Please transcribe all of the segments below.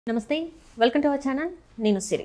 నమస్తే welcome to our channel నేను సిరి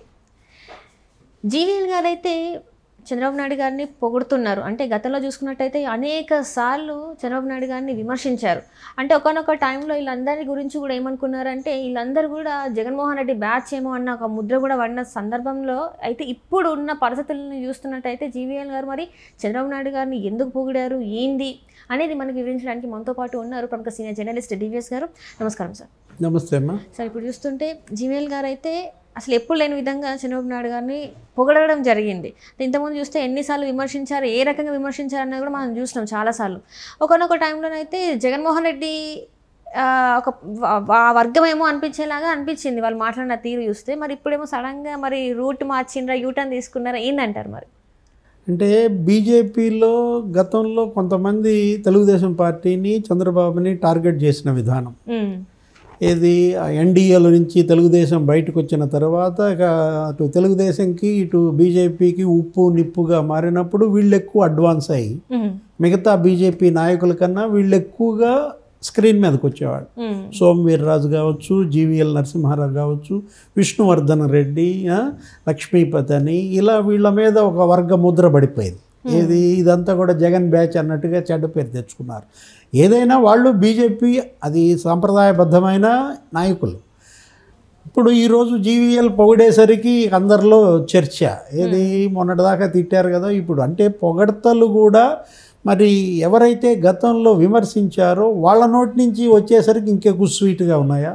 జీవీఎల్ గారు అయితే చంద్రబాబు నాయుడు గారిని పొగుడుతున్నారు అంటే గతంలో చూసుకున్నట్టయితే అనేక సార్లు చంద్రబాబు నాయుడు గారిని విమర్శించారు అంటే ఒకనొక టైంలో వీళ్ళందరి గురించి కూడా ఏమనుకున్నారంటే వీళ్ళందరూ కూడా జగన్మోహన్ రెడ్డి బ్యాచ్ ఏమో అన్న ఒక ముద్ర కూడా పడిన సందర్భంలో అయితే ఇప్పుడు ఉన్న పరిస్థితులను చూస్తున్నట్టయితే జీవీఎల్ గారు మరి చంద్రబాబు నాయుడు గారిని ఎందుకు పొగిడారు ఏంది అనేది మనకి వివరించడానికి మనతో పాటు ఉన్నారు ప్రముఖ సీనియర్ జర్నలిస్ట్ డివిఎస్ గారు నమస్కారం సార్ నమస్తే అమ్మా సార్ ఇప్పుడు చూస్తుంటే జీమెయిల్ గారు అయితే అసలు ఎప్పుడు లేని విధంగా చంద్రబాబు నాయుడు గారిని పొగడడం జరిగింది ఇంతకుముందు చూస్తే ఎన్నిసార్లు విమర్శించారు ఏ రకంగా విమర్శించారు అన్నది కూడా మనం చూసినాం చాలాసార్లు ఒకనొక టైంలోనైతే జగన్మోహన్ రెడ్డి ఆ, ఒక వ- ఆ వర్గం ఏమో అనిపించేలాగా అనిపించింది వాళ్ళు మాట్లాడిన తీరు చూస్తే మరి ఇప్పుడేమో సడన్గా మరి రూట్ మార్చిండ్రా యూటర్న్ తీసుకున్నారా ఏందంటారు మరి అంటే బీజేపీలో గతంలో కొంతమంది తెలుగుదేశం పార్టీని చంద్రబాబుని టార్గెట్ చేసిన విధానం ఉమ్, ఏది ఎన్డీఏల నుంచి తెలుగుదేశం బయటకు వచ్చిన తర్వాత ఇక అటు తెలుగుదేశంకి ఇటు బీజేపీకి ఉప్పు నిప్పుగా మారినప్పుడు వీళ్ళు ఎక్కువ అడ్వాన్స్ అయ్యి ఉమ్, మిగతా బీజేపీ నాయకుల కన్నా వీళ్ళు ఎక్కువగా స్క్రీన్ మీదకి వచ్చేవాళ్ళు ఉమ్, సోమ్ వీర్రాజు కావచ్చు జీవీఎల్ నరసింహారావు కావచ్చు విష్ణువర్ధన్ రెడ్డి ఆ, లక్ష్మీపతి అని ఇలా వీళ్ళ మీద ఒక వర్గ ముద్ర పడిపోయింది ఏది ఇదంతా కూడా జగన్ బ్యాచ్ అన్నట్టుగా చెడ్డ పేరు తెచ్చుకున్నారు ఏదైనా వాళ్ళు బీజేపీ అది సాంప్రదాయబద్ధమైన నాయకులు ఇప్పుడు ఈరోజు జీవీఎల్ పొగిడేసరికి అందరిలో చర్చ ఏది మొన్నటిదాకా తిట్టారు కదా ఇప్పుడు అంటే పొగడ్తలు కూడా మరి ఎవరైతే గతంలో విమర్శించారో వాళ్ళ నోటి నుంచి వచ్చేసరికి ఇంకెక్కువ స్వీట్గా ఉన్నాయా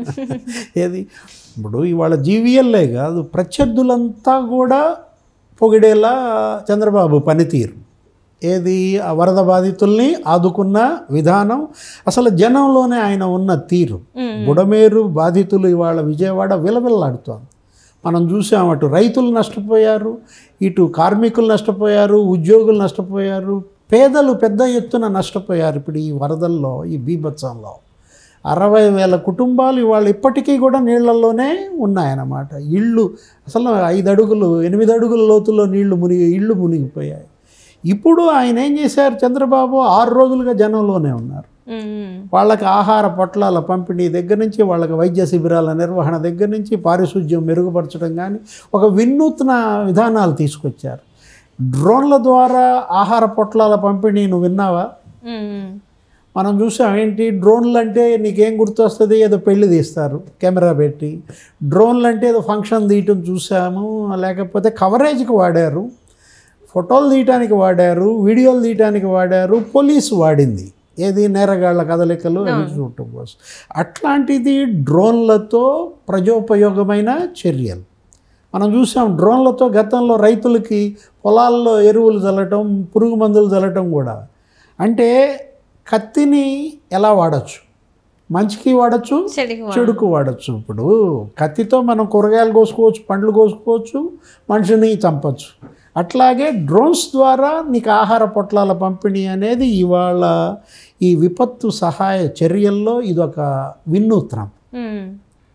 ఏది ఇప్పుడు ఇవాళ జీవీఎల్లే కాదు ప్రత్యర్థులంతా కూడా పొగిడేలా చంద్రబాబు పనితీరు ఏది ఆ వరద బాధితుల్ని ఆదుకున్న విధానం అసలు జనంలోనే ఆయన ఉన్న తీరు ఉమ్, బుడమేరు బాధితులు ఇవాళ విజయవాడ విలవిల్లాడుతోంది మనం చూసాం అటు రైతులు నష్టపోయారు ఇటు కార్మికులు నష్టపోయారు ఉద్యోగులు నష్టపోయారు పేదలు పెద్ద ఎత్తున నష్టపోయారు ఇప్పుడు ఈ వరదల్లో ఈ బీభత్సంలో అరవై వేల కుటుంబాలు ఇవాళ ఇప్పటికీ కూడా నీళ్లలోనే ఉన్నాయన్నమాట ఇళ్ళు అసలు ఐదు అడుగులు ఎనిమిది అడుగుల లోతులో నీళ్లు మునిగి ఇళ్ళు మునిగిపోయాయి ఇప్పుడు ఆయన ఏం చేశారు చంద్రబాబు ఆరు రోజులుగా జనంలోనే ఉన్నారు ఉమ్, వాళ్ళకి ఆహార పొట్లాల పంపిణీ దగ్గర నుంచి వాళ్ళకి వైద్య శిబిరాల నిర్వహణ దగ్గర నుంచి పారిశుద్ధ్యం మెరుగుపరచడం కానీ ఒక వినూత్న విధానాలు తీసుకొచ్చారు డ్రోన్ల ద్వారా ఆహార పొట్లాల పంపిణీ నువ్వు విన్నావా ఉమ్, మనం చూసాం ఏంటి డ్రోన్లు అంటే నీకేం గుర్తొస్తుంది ఏదో పెళ్లి తీస్తారు కెమెరా పెట్టి డ్రోన్లు అంటే ఏదో ఫంక్షన్ తీయటం చూసాము లేకపోతే కవరేజ్కి వాడారు ఫోటోలు తీయటానికి వాడారు వీడియోలు తీయటానికి వాడారు పోలీసు వాడింది ఏది నేరగాళ్ల కదలికలు అవి చూడటం కోసం అట్లాంటిది డ్రోన్లతో ప్రజోపయోగమైన చర్యలు మనం చూసాం డ్రోన్లతో గతంలో రైతులకి పొలాల్లో ఎరువులు చల్లటం పురుగు మందులు చల్లటం కూడా అంటే కత్తిని ఎలా వాడచ్చు మంచికి వాడచ్చు చెడుకు చెడుకు వాడచ్చు ఇప్పుడు కత్తితో మనం కూరగాయలు కోసుకోవచ్చు పండ్లు కోసుకోవచ్చు మనిషిని చంపచ్చు అట్లాగే డ్రోన్స్ ద్వారా నీకు ఆహార పొట్లాల పంపిణీ అనేది ఇవాళ ఈ విపత్తు సహాయ చర్యల్లో ఇదొక వినూత్నం ఉమ్,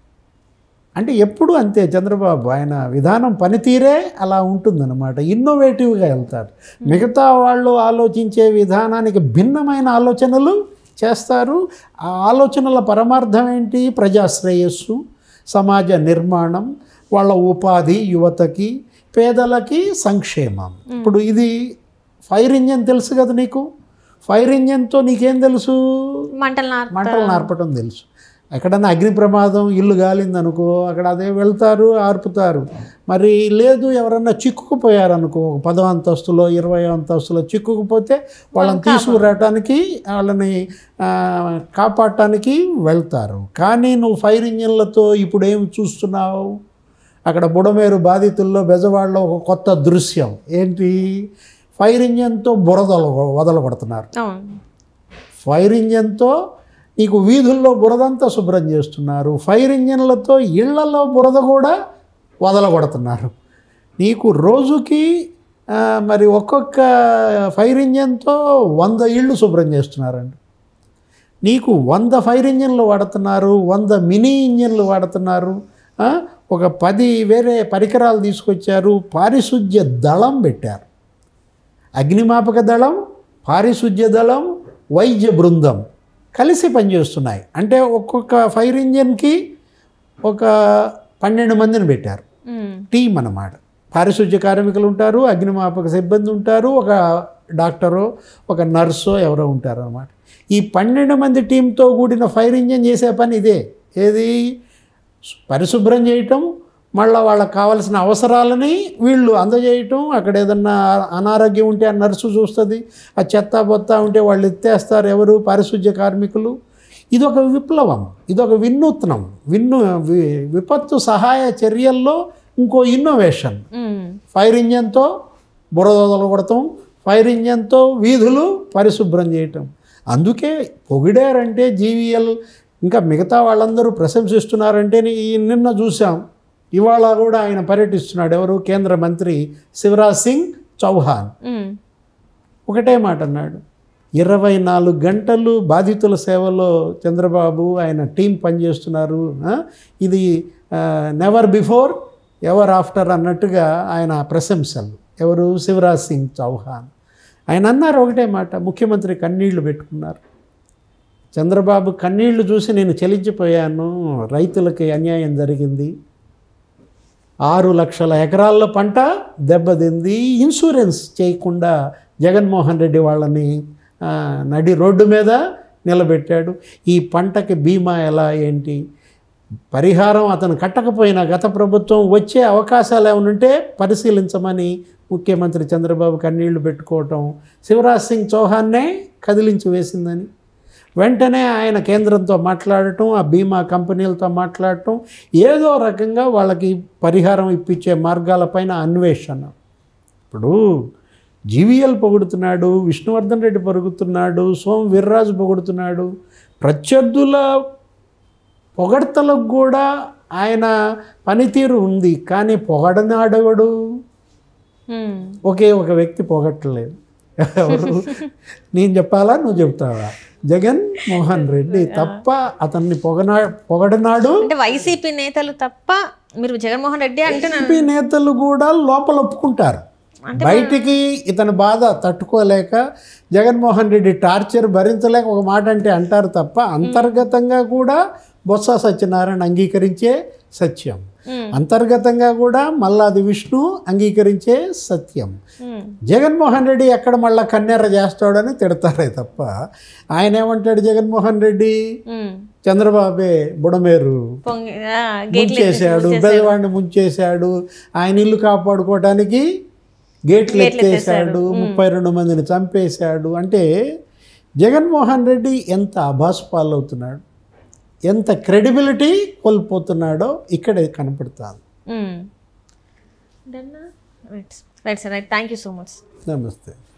అంటే ఎప్పుడు అంతే చంద్రబాబు ఆయన విధానం పనితీరే అలా ఉంటుందన్నమాట ఇన్నోవేటివ్గా వెళ్తారు మిగతా వాళ్ళు ఆలోచించే విధానానికి భిన్నమైన ఆలోచనలు చేస్తారు ఆ ఆలోచనల పరమార్థం ఏంటి ప్రజాశ్రేయస్సు సమాజ నిర్మాణం వాళ్ళ ఉపాధి యువతకి పేదలకి సంక్షేమం ఇప్పుడు ఇది ఫైర్ ఇంజన్ తెలుసు కదా నీకు ఫైర్ ఇంజన్తో నీకేం తెలుసు మంటలు నార్ మంటలు నార్పటం తెలుసు ఎక్కడన్నా అగ్ని ప్రమాదం ఇల్లు గాలిందనుకో అక్కడ అదే వెళ్తారు ఆర్పుతారు మరి లేదు ఎవరన్నా చిక్కుకుపోయారనుకో ఒక పదో అంతస్తులో ఇరవై అంతస్తులో చిక్కుకుపోతే వాళ్ళని తీసుకురావటానికి వాళ్ళని ఆ, కాపాడటానికి వెళ్తారు కానీ నువ్వు ఫైర్ ఇంజిన్లతో ఇప్పుడు ఏమి చూస్తున్నావు అక్కడ బుడమేరు బాధితుల్లో బెజవాడలో ఒక కొత్త దృశ్యం ఏంటి ఫైర్ ఇంజన్తో బురదలు వదలగొడుతున్నారు అవును ఫైర్ ఇంజన్తో నీకు వీధుల్లో బురదంతా శుభ్రం చేస్తున్నారు ఫైర్ ఇంజన్లతో ఇళ్లలో బురద కూడా వదలగొడుతున్నారు నీకు రోజుకి ఆ, మరి ఒక్కొక్క ఫైర్ ఇంజన్తో వంద ఇళ్ళు శుభ్రం చేస్తున్నారండి నీకు వంద ఫైర్ ఇంజన్లు వాడుతున్నారు వంద మినీ ఇంజన్లు వాడుతున్నారు ఆ, ఒక పది వేరే పరికరాలు తీసుకొచ్చారు పారిశుద్ధ్య దళం పెట్టారు అగ్నిమాపక దళం పారిశుద్ధ్య దళం వైద్య బృందం కలిసి పనిచేస్తున్నాయి అంటే ఒక్కొక్క ఫైర్ ఇంజన్కి ఒక పన్నెండు మందిని పెట్టారు మ్మ్. టీం అన్నమాట పారిశుద్ధ్య కార్మికులు ఉంటారు అగ్నిమాపక సిబ్బంది ఉంటారు ఒక డాక్టరో ఒక నర్సో ఎవరో ఉంటారు అన్నమాట ఈ పన్నెండు మంది టీంతో కూడిన ఫైర్ ఇంజిన్ చేసే పని ఇదే ఏది పరిశుభ్రం చేయటం మళ్ళీ వాళ్ళకి కావాల్సిన అవసరాలని వీళ్ళు అందజేయటం అక్కడ ఏదన్నా అనారోగ్యం ఉంటే ఆ నర్సు చూస్తుంది ఆ చెత్త బొత్త ఉంటే వాళ్ళు ఎత్తేస్తారు ఎవరు పారిశుద్ధ్య కార్మికులు ఇదొక విప్లవం ఇదొక వినూత్నం విన్ను వి- విపత్తు సహాయ చర్యల్లో ఇంకో ఇన్నోవేషన్ మ్మ్. ఫైర్ ఇంజన్తో బురదలు కొడతాం ఫైర్ ఇంజన్తో వీధులు పరిశుభ్రం చేయటం అందుకే పొగిడారంటే జీవీఎల్ ఇంకా మిగతా వాళ్ళందరూ ప్రశంసిస్తున్నారంటే ఈ నిన్న చూసాం ఇవాళ కూడా ఆయన పర్యటిస్తున్నాడు ఎవరు కేంద్ర మంత్రి శివరాజ్ సింగ్ చౌహాన్ మ్మ్. ఒకటే మాట అన్నాడు ఇరవై నాలుగు గంటలు బాధితుల సేవలో చంద్రబాబు ఆయన టీం పనిచేస్తున్నారు ఆ? ఇది నెవర్ బిఫోర్ ఎవర్ ఆఫ్టర్ అన్నట్టుగా ఆయన ప్రశంసలు ఎవరు శివరాజ్ సింగ్ చౌహాన్ ఆయన అన్నారు ఒకటే మాట ముఖ్యమంత్రి కన్నీళ్లు పెట్టుకున్నారు చంద్రబాబు కన్నీళ్లు చూసి నేను చెలించిపోయాను రైతులకి అన్యాయం జరిగింది ఆరు లక్షల ఎకరాల్లో పంట దెబ్బతింది ఇన్సూరెన్స్ చేయకుండా జగన్మోహన్ రెడ్డి వాళ్ళని ఆ, నడి రోడ్డు మీద నిలబెట్టాడు ఈ పంటకి బీమా ఎలా ఏంటి పరిహారం అతను కట్టకపోయినా గత ప్రభుత్వం వచ్చే అవకాశాలు ఏమైనా ఉంటే పరిశీలించమని ముఖ్యమంత్రి చంద్రబాబు కన్నీళ్లు పెట్టుకోవటం శివరాజ్ సింగ్ చౌహాన్నే కదిలించి వేసిందని వెంటనే ఆయన కేంద్రంతో మాట్లాడటం ఆ బీమా కంపెనీలతో మాట్లాడటం ఏదో రకంగా వాళ్ళకి పరిహారం ఇప్పించే మార్గాలపైన అన్వేషణ ఇప్పుడు జీవీఎల్ పొగుడుతున్నాడు విష్ణువర్ధన్ రెడ్డి పొరుగుతున్నాడు సోమ్ వీర్రాజు పొగుడుతున్నాడు ప్రత్యర్థుల పొగడ్తలకు కూడా ఆయన పనితీరు ఉంది కానీ పొగడనాడెవడు మ్మ్. ఒకే ఒక వ్యక్తి పొగట్టలేదు ఎవరు నేను చెప్పాలా నువ్వు చెప్తావా జగన్ మోహన్ రెడ్డి తప్ప అతన్ని పొగనా పొగడనాడు అంటే వైసీపీ నేతలు తప్ప మీరు జగన్మోహన్ రెడ్డి అంటున్నారు టీడీపీ నేతలు కూడా లోపల ఒప్పుకుంటారు బయటికి ఇతని బాధ తట్టుకోలేక జగన్మోహన్ రెడ్డి టార్చర్ భరించలేక ఒక మాట అంటే అంటారు తప్ప అంతర్గతంగా కూడా బొత్స సత్యనారాయణ అంగీకరించే సత్యం మ్మ్. అంతర్గతంగా కూడా మల్లాది విష్ణు అంగీకరించే సత్యం మ్మ్. జగన్మోహన్ రెడ్డి ఎక్కడ మళ్ళా కన్నెర్ర చేస్తాడని తిడతారే తప్ప ఆయన ఏమంటాడు జగన్మోహన్ రెడ్డి మ్మ్. చంద్రబాబే బుడమేరు పొంగి ఆ, గేట్లు ముంచేశాడు బెదవాడిని ముంచేశాడు ఆయన ఇల్లు కాపాడుకోవడానికి గేట్లు ఎత్తేసాడు ముప్పై రెండు మందిని చంపేశాడు అంటే జగన్మోహన్ రెడ్డి ఎంత అభాసు పాలవుతున్నాడు ఎంత క్రెడిబిలిటీ కోల్పోతున్నాడో ఇక్కడే కనపడుతుంది right right sir right thank you so much నమస్తే